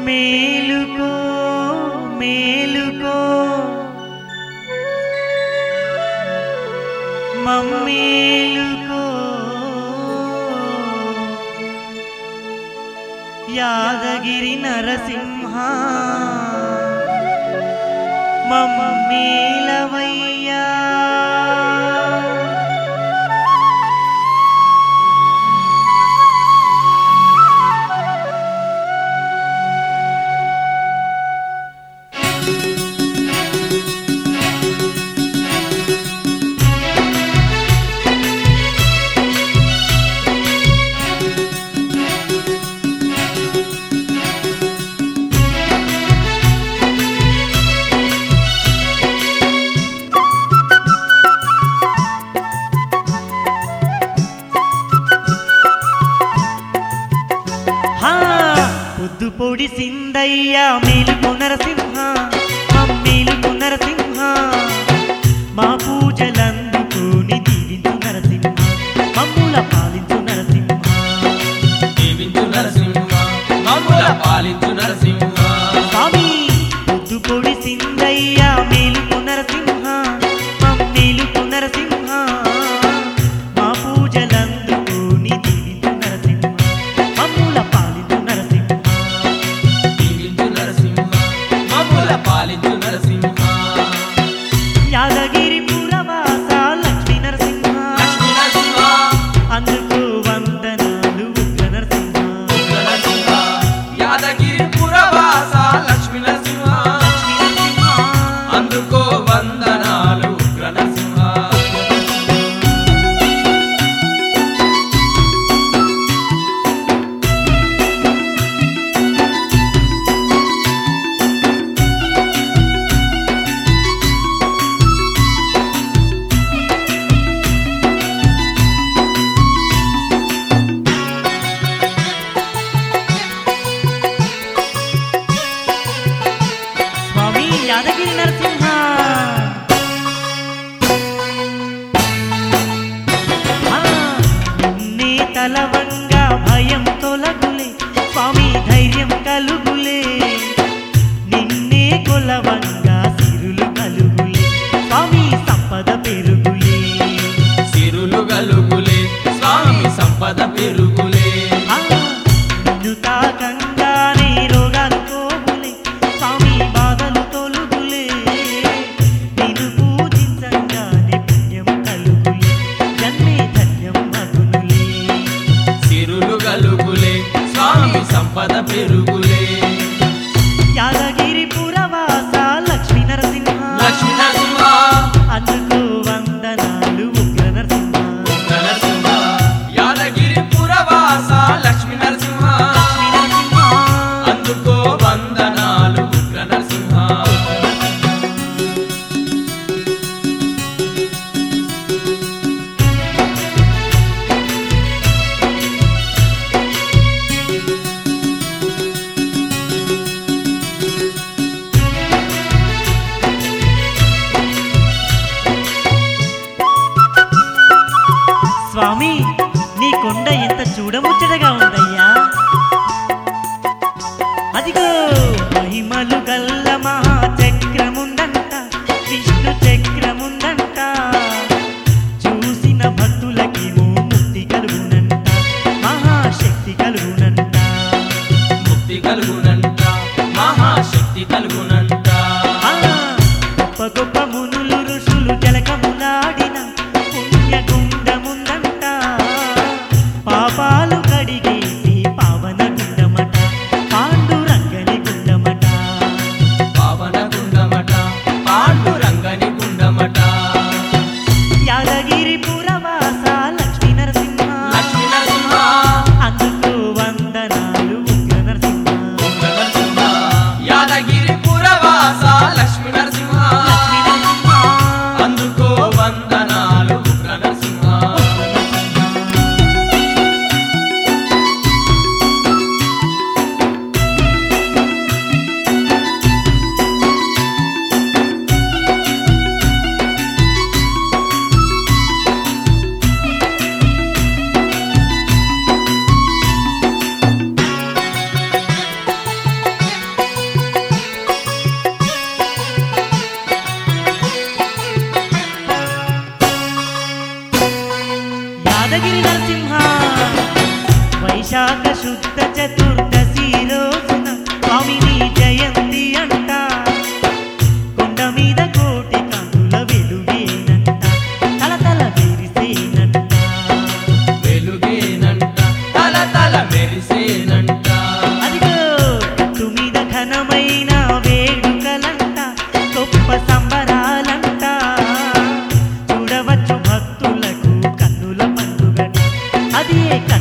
మేలుకో మేలుకో మమ్మేలుకో యాదగిరి నరసింహ మమ్మేలవయ్యా హా పొద్దు పొడి సిందయ్య మేలుకు నరసింహ మమ్మేలుకు నరసింహ మా పూజలందుకుని దీవించు నరసింహ మమ్ముల పాలించు నరసింహ దీవించు నరసింహ మమ్ముల పాలించు నరసింహ స్వామి పొద్దు పొడి సిందయ్య మేలుకు నరసింహ మమ్మేలుకు నరసింహ మా పూజలందుకుని దీవించు నరసింహ మమ్ముల పాలించు నరసింహ దీవించు నరసింహ మమ్ముల పాలించు నరసింహ యాదగిరి పురవాస లక్ష్మీ నరసింహ లక్ష్మీ నరసింహ అందుకు వందనాలు ఉగ్ర నరసింహ ఉగ్ర నరసింహ యాదగిరి పురవాస లక్ష్మీ నరసింహ లక్ష్మీ నరసింహ అందుకో వందనాలు ఉగ్ర నరసింహ స్వామి యాదగిరి నరసింహ ఆ, నిన్నే తలవంగా భయం తొలగులే స్వామి ధైర్యం కలుగులే నిన్నే కొలవంగా సిరులు కలుగులే స్వామి సంపద పెరుగులే సిరులు గలుగులే స్వామి సంపద పెరుగులే ఆ, నిన్ను తాకంగానే రోగాలు పోగులే స్వామి బాధలు తొలుగులే నిన్ను పూజించంగానే పుణ్యం కలుగులే జన్మే ధన్యం మగునులే సిరులు గలుగులే స్వామి సంపద పెరుగులే యాదగిరి పురవాస లక్ష్మీ నరసింహ లక్ష్మీ నరసింహ అందుకు వందనాలు ఉగ్ర నరసింహ ఉగ్ర నరసింహ యాదగిరి పురవాస లక్ష్మీ నరసింహ లక్ష్మీ నరసింహ అందుకో వందనాలు ఉగ్ర నరసింహ స్వామి నీ కొండ ఎంత చూడముచ్చటగా ఉందయ్యా అదిగో మహిమలు గల్ల మహా చక్రముందంట విష్ణు చక్రముందంట చూసిన భక్తులకి ముక్తి కలుగునంట మహాశక్తి కలుగునంట ముక్తి కలుగునంట మహాశక్తి కలుగునంట ఆ, గొప్ప గొప్ప మునులు ఋషులు జలకములాడిన పుణ్యగుండముందంట పాపాలు కడిగేసి పావన గుండమట పాండురంగని గుండమట పావన గుండమట పాండురంగని గుండమట యాదగిరి పురవాస లక్ష్మీ నరసింహ లక్ష్మీ నరసింహ అందుకు వందనాలు ఉగ్ర నరసింహ ఉగ్ర నరసింహ యాదగిరి యాదగిరి నరసింహ వైశాఖ శుద్ధ చతుర్దశి రోజున స్వామిని జయంతి అంట కొండ మీద కోటి కనుల వెలుగేనంట తలతల మెరిసేనంట వెలుగేనంట తల తల మెరిసేనంట అదిగో కట్టు మీద ఘనమైన వేడుకలంట గొప్ప సంబరాలంట చూడవచ్చు భక్తులకు కన్నుల పండుగట అది ఏ